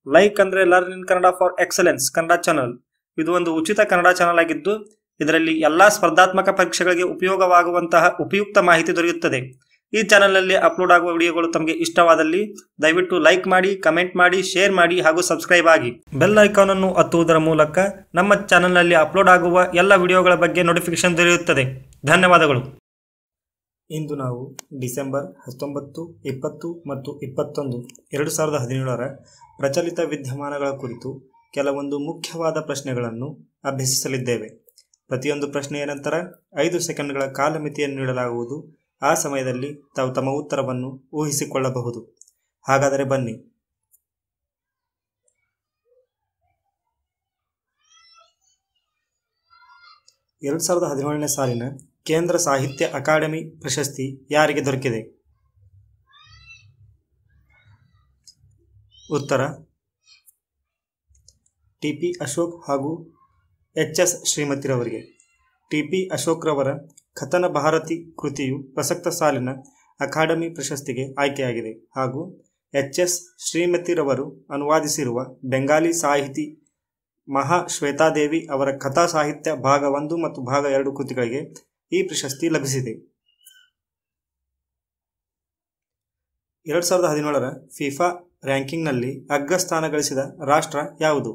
like ಅಂದ್ರೆ learn in Kannada for excellence Kannada channel ಇದು ಒಂದು ಉಚಿತ ಕನ್ನಡ ಚಾನಲ್ ಆಗಿದ್ದು ಇದರಲ್ಲಿ ಎಲ್ಲಾ ಸ್ಪರ್ಧಾತ್ಮಕ ಪರೀಕ್ಷೆಗಳಿಗೆ ಉಪಯೋಗವಾಗುವಂತಹ ಉಪಯುಕ್ತ ಮಾಹಿತಿ ದೊರೆಯುತ್ತದೆ ಈ ಚಾನಲ್ನಲ್ಲಿ ಅಪ್ಲೋಡ್ ಆಗುವ ವಿಡಿಯೋಗಳು ತಮಗೆ ಇಷ್ಟವಾದಲ್ಲಿ ದಯವಿಟ್ಟು ಲೈಕ್ ಮಾಡಿ ಕಮೆಂಟ್ ಮಾಡಿ ಶೇರ್ ಮಾಡಿ ಹಾಗೂ ಸಬ್ಸ್ಕ್ರೈಬ್ ಆಗಿ ಬೆಲ್ ಐಕಾನ್ ಅನ್ನು ಒತ್ತುವುದರ ಮೂಲಕ ನಮ್ಮ ಚಾನಲ್ನಲ್ಲಿ ಅಪ್ಲೋಡ್ ಆಗುವ ಎಲ್ಲ ವಿಡಿಯೋಗಳ ಬಗ್ಗೆ ನೋಟಿಫಿಕೇಶನ್ ದೊರೆಯುತ್ತದೆ ಧನ್ಯವಾದಗಳು ಇಂದು ನಾವು ಡಿಸೆಂಬರ್ ಹತ್ತೊಂಬತ್ತು ಇಪ್ಪತ್ತು ಮತ್ತು ಇಪ್ಪತ್ತೊಂದು ಎರಡು ಸಾವಿರದ ಹದಿನೇಳರ ಪ್ರಚಲಿತ ವಿದ್ಯಮಾನಗಳ ಕುರಿತು ಕೆಲವೊಂದು ಮುಖ್ಯವಾದ ಪ್ರಶ್ನೆಗಳನ್ನು ಅಭ್ಯಸಿಸಲಿದ್ದೇವೆ ಪ್ರತಿಯೊಂದು ಪ್ರಶ್ನೆಯ ನಂತರ ಐದು ಸೆಕೆಂಡ್ಗಳ ಕಾಲಮಿತಿಯನ್ನು ನೀಡಲಾಗುವುದು ಆ ಸಮಯದಲ್ಲಿ ತಾವು ತಮ್ಮ ಉತ್ತರವನ್ನು ಊಹಿಸಿಕೊಳ್ಳಬಹುದು ಹಾಗಾದರೆ ಬನ್ನಿ ಎರಡು ಸಾವಿರದ ಹದಿನೇಳನೇ ಸಾಲಿನ ಕೇಂದ್ರ ಸಾಹಿತ್ಯ ಅಕಾಡೆಮಿ ಪ್ರಶಸ್ತಿ ಯಾರಿಗೆ ದೊರಕಿದೆ ಉತ್ತರ ಟಿ ಪಿ ಅಶೋಕ್ ಹಾಗೂ ಎಚ್ ಎಸ್ ಶ್ರೀಮತಿರವರಿಗೆ ಟಿ ಪಿ ಅಶೋಕ್ರವರ ಕಥನ ಭಾರತಿ ಕೃತಿಯು ಪ್ರಸಕ್ತ ಸಾಲಿನ ಅಕಾಡೆಮಿ ಪ್ರಶಸ್ತಿಗೆ ಆಯ್ಕೆಯಾಗಿದೆ ಹಾಗೂ ಎಚ್ ಎಸ್ ಶ್ರೀಮತಿರವರು ಅನುವಾದಿಸಿರುವ ಬೆಂಗಾಲಿ ಸಾಹಿತಿ ಮಹಾ ಶ್ವೇತಾದೇವಿ ಅವರ ಕಥಾ ಸಾಹಿತ್ಯ ಭಾಗ ಒಂದು ಮತ್ತು ಭಾಗ ಎರಡು ಕೃತಿಗಳಿಗೆ ಈ ಪ್ರಶಸ್ತಿ ಲಭಿಸಿದೆ ಎರಡು ಸಾವಿರದ ಹದಿನೇಳರ ಫಿಫಾ ರ್ಯಾಂಕಿಂಗ್ನಲ್ಲಿ ಅಗ್ರಸ್ಥಾನ ಗಳಿಸಿದ ರಾಷ್ಟ್ರ ಯಾವುದು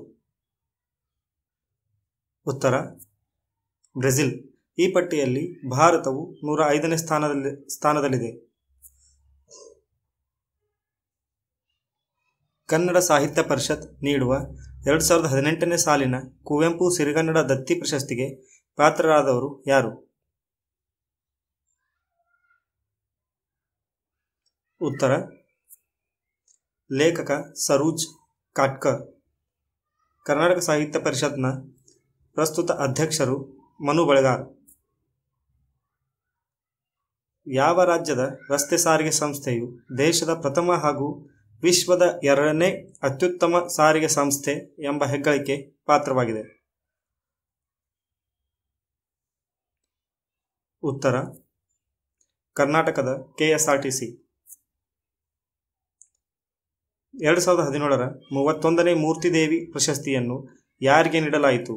ಉತ್ತರ ಬ್ರೆಜಿಲ್ ಈ ಪಟ್ಟಿಯಲ್ಲಿ ಭಾರತವು ನೂರ ಐದನೇ ಸ್ಥಾನದಲ್ಲಿ ಸ್ಥಾನದಲ್ಲಿದೆ ಕನ್ನಡ ಸಾಹಿತ್ಯ ಪರಿಷತ್ ನೀಡುವ ಎರಡು ಸಾವಿರದ ಹದಿನೆಂಟನೇ ಸಾಲಿನ ಕುವೆಂಪು ಸಿರಿಗನ್ನಡ ದತ್ತಿ ಪ್ರಶಸ್ತಿಗೆ ಪಾತ್ರರಾದವರು ಯಾರು ಉತ್ತರ ಲೇಖಕ ಸರೋಜ್ ಕಾಟ್ಕರ್ ಕರ್ನಾಟಕ ಸಾಹಿತ್ಯ ಪರಿಷತ್ನ ಪ್ರಸ್ತುತ ಅಧ್ಯಕ್ಷರು ಮನು ಬಳೆಗಾರ್ ಯಾವ ರಾಜ್ಯದ ರಸ್ತೆ ಸಾರಿಗೆ ಸಂಸ್ಥೆಯು ದೇಶದ ಪ್ರಥಮ ಹಾಗೂ ವಿಶ್ವದ ಎರಡನೇ ಅತ್ಯುತ್ತಮ ಸಾರಿಗೆ ಸಂಸ್ಥೆ ಎಂಬ ಹೆಗ್ಗಳಿಕೆ ಪಾತ್ರವಾಗಿದೆ ಉತ್ತರ ಕರ್ನಾಟಕದ ಕೆಎಸ್ಆರ್ಟಿಸಿ ಎರಡು ಸಾವಿರದ ಹದಿನೇಳರ ಮೂವತ್ತೊಂದನೇ ಮೂರ್ತಿದೇವಿ ಪ್ರಶಸ್ತಿಯನ್ನು ಯಾರಿಗೆ ನೀಡಲಾಯಿತು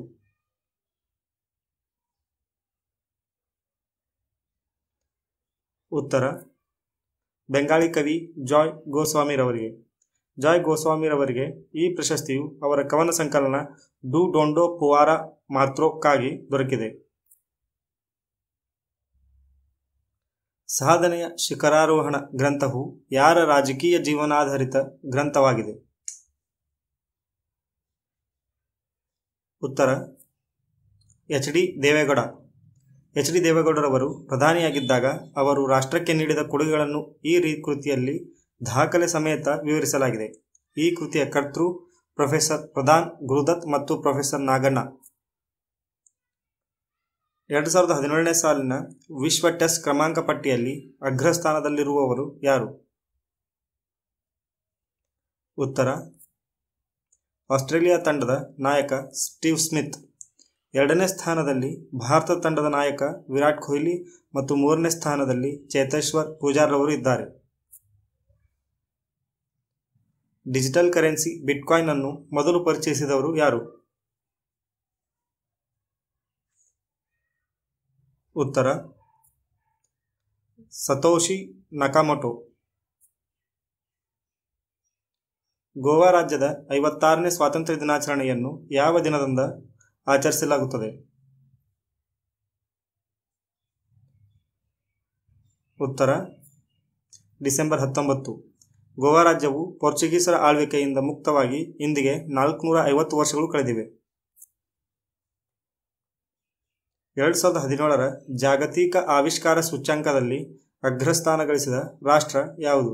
ಉತ್ತರ ಬೆಂಗಾಳಿ ಕವಿ ಜಾಯ್ ಗೋಸ್ವಾಮಿರವರಿಗೆ ಜಾಯ್ ಗೋಸ್ವಾಮಿರವರಿಗೆ ಈ ಪ್ರಶಸ್ತಿಯು ಅವರ ಕವನ ಸಂಕಲನ ಡು ಡೊಂಡೋ ಪುವಾರ ಮಾತ್ರೋಕ್ಕಾಗಿ ದೊರಕಿದೆ ಸಾಧನೆಯ ಶಿಖರಾರೋಹಣ ಗ್ರಂಥವು ಯಾರ ರಾಜಕೀಯ ಜೀವನಾಧಾರಿತ ಗ್ರಂಥವಾಗಿದೆ ಉತ್ತರ H D Devegowda H D ದೇವೇಗೌಡರವರು ಪ್ರಧಾನಿಯಾಗಿದ್ದಾಗ ಅವರು ರಾಷ್ಟ್ರಕ್ಕೆ ನೀಡಿದ ಕೊಡುಗೆಗಳನ್ನು ಈ ರೀ ಕೃತಿಯಲ್ಲಿ ದಾಖಲೆ ಸಮೇತ ವಿವರಿಸಲಾಗಿದೆ ಈ ಕೃತಿಯ ಕರ್ತೃ ಪ್ರೊಫೆಸರ್ ಪ್ರಧಾನ್ ಗುರುದತ್ ಮತ್ತು ಪ್ರೊಫೆಸರ್ ನಾಗಣ್ಣ ಎರಡು ಸಾವಿರದ ಹದಿನೇಳನೇ ಸಾಲಿನ ವಿಶ್ವ ಟೆಸ್ಟ್ ಕ್ರಮಾಂಕ ಪಟ್ಟಿಯಲ್ಲಿ ಅಗ್ರಸ್ಥಾನದಲ್ಲಿರುವವರು ಯಾರು ಉತ್ತರ ಆಸ್ಟ್ರೇಲಿಯಾ ತಂಡದ ನಾಯಕ ಸ್ಟೀವ್ ಸ್ಮಿತ್ ಎರಡನೇ ಸ್ಥಾನದಲ್ಲಿ ಭಾರತ ತಂಡದ ನಾಯಕ ವಿರಾಟ್ ಕೊಹ್ಲಿ ಮತ್ತು ಮೂರನೇ ಸ್ಥಾನದಲ್ಲಿ ಚೇತೇಶ್ವರ್ ಪೂಜಾರ್ರವರು ಇದ್ದಾರೆ ಡಿಜಿಟಲ್ ಕರೆನ್ಸಿ ಬಿಟ್ಕಾಯಿನ್ ಅನ್ನು ಮೊದಲು ಪರಿಚಯಿಸಿದವರು ಯಾರು ಉತ್ತರ ಸತೋಶಿ ನಕಾಮೊಟೊ ಗೋವಾ ರಾಜ್ಯದ ಐವತ್ತಾರನೇ ಸ್ವಾತಂತ್ರ್ಯ ದಿನಾಚರಣೆಯನ್ನು ಯಾವ ದಿನದಂದ ಆಚರಿಸಲಾಗುತ್ತದೆ ಉತ್ತರ ಡಿಸೆಂಬರ್ ಹತ್ತೊಂಬತ್ತು ಗೋವಾ ರಾಜ್ಯವು ಪೋರ್ಚುಗೀಸರ ಆಳ್ವಿಕೆಯಿಂದ ಮುಕ್ತವಾಗಿ ಇಂದಿಗೆ ನಾಲ್ಕುನೂರ ಐವತ್ತು ವರ್ಷಗಳು ಕಳೆದಿವೆ ಎರಡು ಸಾವಿರದ ಹದಿನೇಳರ ಜಾಗತಿಕ ಆವಿಷ್ಕಾರ ಸೂಚ್ಯಂಕದಲ್ಲಿ ಅಗ್ರಸ್ಥಾನ ಗಳಿಸಿದ ರಾಷ್ಟ್ರ ಯಾವುದು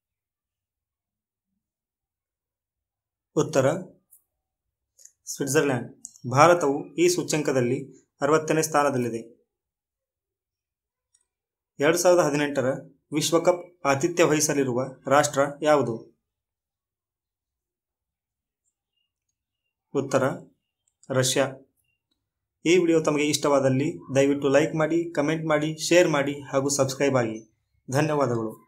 ಉತ್ತರ ಸ್ವಿಟ್ಜರ್ಲ್ಯಾಂಡ್ ಭಾರತವು ಈ ಸೂಚ್ಯಂಕದಲ್ಲಿ ಅರವತ್ತನೇ ಸ್ಥಾನದಲ್ಲಿದೆ ಎರಡು ಸಾವಿರದ ಹದಿನೆಂಟರ ವಿಶ್ವಕಪ್ ಆತಿಥ್ಯ ವಹಿಸಲಿರುವ ರಾಷ್ಟ್ರ ಯಾವುದು ಉತ್ತರ ರಷ್ಯಾ ಈ ವಿಡಿಯೋ ತಮಗೆ ಇಷ್ಟವಾದಲ್ಲಿ ದಯವಿಟ್ಟು ಲೈಕ್ ಮಾಡಿ ಕಮೆಂಟ್ ಮಾಡಿ ಶೇರ್ ಮಾಡಿ ಹಾಗೂ ಸಬ್ಸ್ಕ್ರೈಬ್ ಆಗಿ ಧನ್ಯವಾದಗಳು